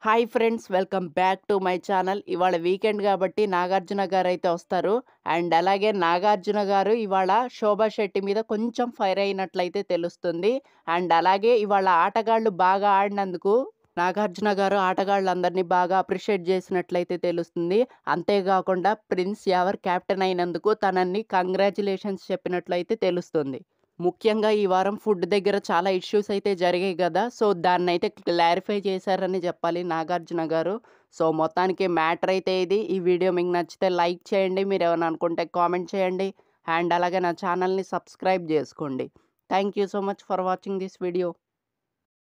hi friends welcome back to my channel ఇవాళ weekend కాబట్టి నాగార్జున గారు అయితే వస్తారు అండ్ అలాగే నాగార్జున గారు ఇవాళ శోభా శెట్టి మీద కొంచెం ఫైర్ అయినట్లయితే తెలుస్తుంది అండ్ అలాగే ఇవాళ ఆటగాళ్ళు బాగా ఆడినందుకు నాగార్జున గారు ఆటగాళ్ళందరినీ బాగా అప్రిషియేట్ చేసినట్లయితే తెలుస్తుంది అంతేకాకుండా ప్రిన్స్ యావర్ కెప్టెన్ అయినందుకు తనని కంగ్రాచులేషన్స్ చెప్పినట్లయితే తెలుస్తుంది ముఖ్యంగా ఈ వారం ఫుడ్ దగ్గర చాలా ఇష్యూస్ అయితే జరిగాయి కదా సో దాన్ని అయితే క్లారిఫై చేశారని చెప్పాలి నాగార్జున గారు సో మొత్తానికి మ్యాటర్ అయితే ఇది ఈ వీడియో మీకు నచ్చితే లైక్ చేయండి మీరు ఏమైనా అనుకుంటే కామెంట్ చేయండి అండ్ అలాగే నా ఛానల్ని సబ్స్క్రైబ్ చేసుకోండి thank you so much for watching this video